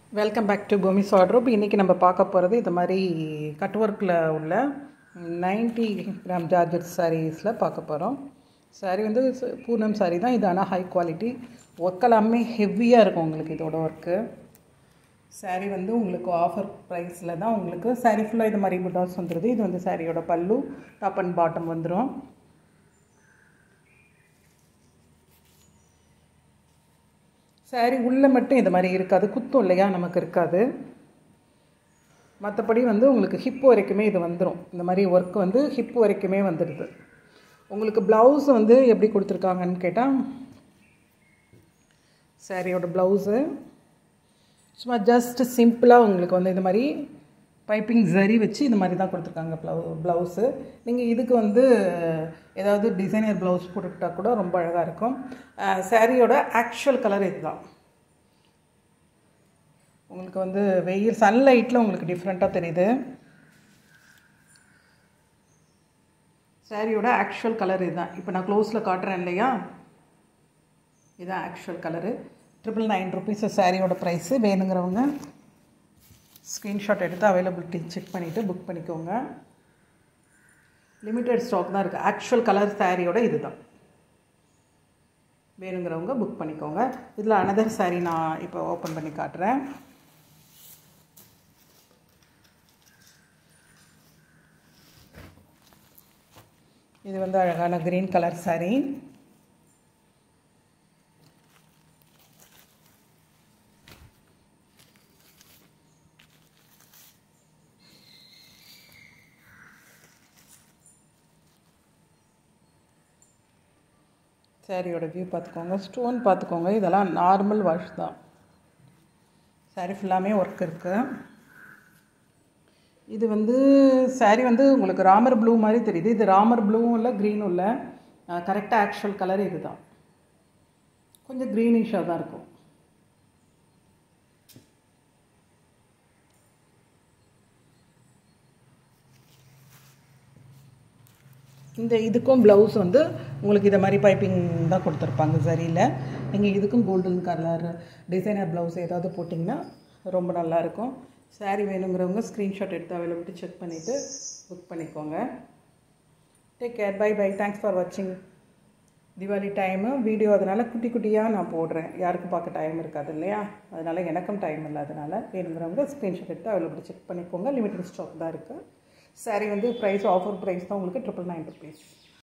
welcome back to Bhoomi's wardrobe இன்றைக்கி நம்ம பார்க்க போகிறது இது மாதிரி கட் ஒர்க்கில் உள்ள நைன்ட்டி கிராம் ஜார்ஜெட் சாரீஸில் பார்க்க போகிறோம் சாரீ வந்து ச- பூனம் சாரீ தான் இது ஆனால் ஹை குவாலிட்டி ஒர்க் எல்லாமே ஹெவியாக இருக்கும் உங்களுக்கு இதோட ஒர்க்கு சாரீ வந்து உங்களுக்கு ஆஃபர் ப்ரைஸில் தான் உங்களுக்கு சாரீ ஃபுல்லாக இது மாதிரி புட்டாஸ் வந்துடுது இது வந்து சாரியோட பல்லு டாப் அண்ட் பாட்டம் வந்துடும் சாரி உள்ளே மட்டும் இது மாதிரி இருக்காது குத்தும் இல்லையா நமக்கு இருக்காது மற்றபடி வந்து உங்களுக்கு ஹிப் வரைக்குமே இது வந்துடும் இந்த மாதிரி ஒர்க் வந்து ஹிப் வரைக்குமே வந்துடுது உங்களுக்கு ப்ளவுஸ் வந்து எப்படி கொடுத்துருக்காங்கன்னு கேட்டால் சாரியோட ப்ளவுஸு சும்மா ஜஸ்ட் சிம்பிளாக உங்களுக்கு வந்து இந்த மாதிரி பைப்பிங் ஜரி வச்சு இந்த மாதிரி தான் கொடுத்துருக்காங்க ப்ளவு ப்ளவுஸு நீங்கள் இதுக்கு வந்து ஏதாவது டிசைனர் ப்ளவுஸ் போட்டுக்கிட்டால் கூட ரொம்ப அழகாக இருக்கும் சாரியோட ஆக்சுவல் கலர் இதுதான் உங்களுக்கு வந்து வெயில் சன்லைட்டில் உங்களுக்கு டிஃப்ரெண்ட்டாக தெரியுது சாரியோட ஆக்சுவல் கலர் இதுதான் இப்போ நான் க்ளோஸில் காட்டுறேன் இல்லையா இதுதான் actual colour triple nine rupees சாரியோட ப்ரைஸு வேணுங்கிறவங்க ஸ்க்ரீன்ஷாட் எடுத்து அவைலபிலிட்டி செக் பண்ணிவிட்டு புக் பண்ணிக்கோங்க லிமிட்டெட் ஸ்டாக் தான் இருக்குது ஆக்சுவல் கலர் சாரியோட இது தான் வேணுங்கிறவங்க புக் பண்ணிக்கோங்க இதில் அனதர் saree நான் இப்போ ஓப்பன் பண்ணி காட்டுறேன் இது வந்து அழகான க்ரீன் கலர் saree சாரியோட வியூ பார்த்துக்கோங்க ஸ்டோன் பார்த்துக்கோங்க இதெல்லாம் நார்மல் வாஷ் தான் சாரி ஃபுல்லாமே ஒர்க் இருக்குது இது வந்து சாரி வந்து உங்களுக்கு ராமர் ப்ளூ மாதிரி தெரியுது இது ராமர் ப்ளூவும் இல்லை க்ரீனும் இல்லை கரெக்டாக ஆக்சுவல் கலர் இது தான் கொஞ்சம் க்ரீனிஷாக தான் இருக்கும் இந்த இதுக்கும் ப்ளவுஸ் வந்து உங்களுக்கு இதை மாதிரி பைப்பிங் தான் கொடுத்துருப்பாங்க சரியில் நீங்கள் இதுக்கும் கோல்டன் கலர் டிசைனர் ப்ளவுஸ் ஏதாவது போட்டிங்கன்னா ரொம்ப நல்லாயிருக்கும் saree வேணுங்கிறவங்க ஸ்க்ரீன்ஷாட் எடுத்து அவைலபிலிட்டி செக் பண்ணிவிட்டு புக் பண்ணிக்கோங்க take care bye bye thanks for வாட்சிங் தீபாவளி டைமு வீடியோ அதனால் குட்டி குட்டியாக நான் போடுறேன் யாருக்கும் பார்க்க டைம் இருக்காது இல்லையா அதனால் எனக்கும் டைம் இல்லாதனால வேணுங்கிறவங்க ஸ்க்ரீன்ஷாட் எடுத்து அவைலபிலிட்டி செக் பண்ணிக்கோங்க லிமிட்டட் ஸ்டாக் தான் இருக்குது saree வந்து ப்ரைஸ் ஆஃபர் ப்ரைஸ் தான் உங்களுக்கு ட்ரிபிள் நைன் ருபீஸ்